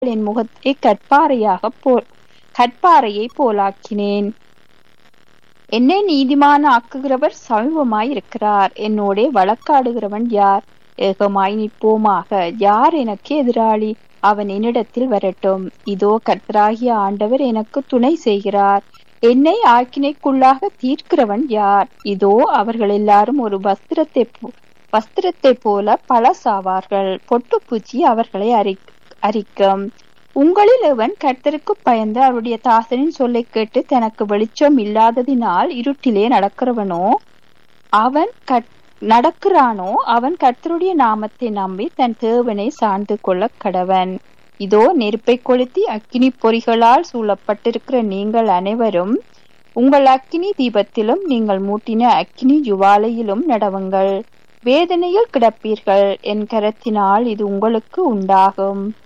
என் முகத்தை கற்பாறையாக போ கற்பாறையை போலாக்கினேன் என்னை நீதிமான ஆக்குகிறவர் சமீபமாயிருக்கிறார் என்னோடே வழக்காடுகிறவன் யார் ஏகமாய் நிற்போமாக யார் எனக்கு எதிராளி அவன் என்னிடத்தில் வரட்டும் இதோ கர்த்தராகிய ஆண்டவர் எனக்கு துணை செய்கிறார் என்னை ஆக்கினைக்குள்ளாக தீர்க்கிறவன் யார் இதோ அவர்கள் எல்லாரும் ஒரு வஸ்திரத்தை வஸ்திரத்தை போல பழசாவார்கள் பொட்டுப்பூச்சி அவர்களை அரி அரிக்கும் உங்களில் எவன் கர்த்தருக்கு பயந்து அவருடைய தாசனின் சொல்லை கேட்டு தனக்கு வெளிச்சம் இல்லாததினால் இருட்டிலே நடக்கிறவனோ அவன் நடக்கிறானோ அவன் கர்த்தருடைய நாமத்தை நம்பி தன் தேவனை சார்ந்து கொள்ள கடவன் இதோ நெருப்பை கொளுத்தி அக்கினி பொறிகளால் சூழப்பட்டிருக்கிற நீங்கள் அனைவரும் உங்கள் அக்கினி தீபத்திலும் நீங்கள் மூட்டின அக்கினி ஜுவாலையிலும் நடவுங்கள் வேதனையில் கிடப்பீர்கள் என் கரத்தினால் இது உங்களுக்கு உண்டாகும்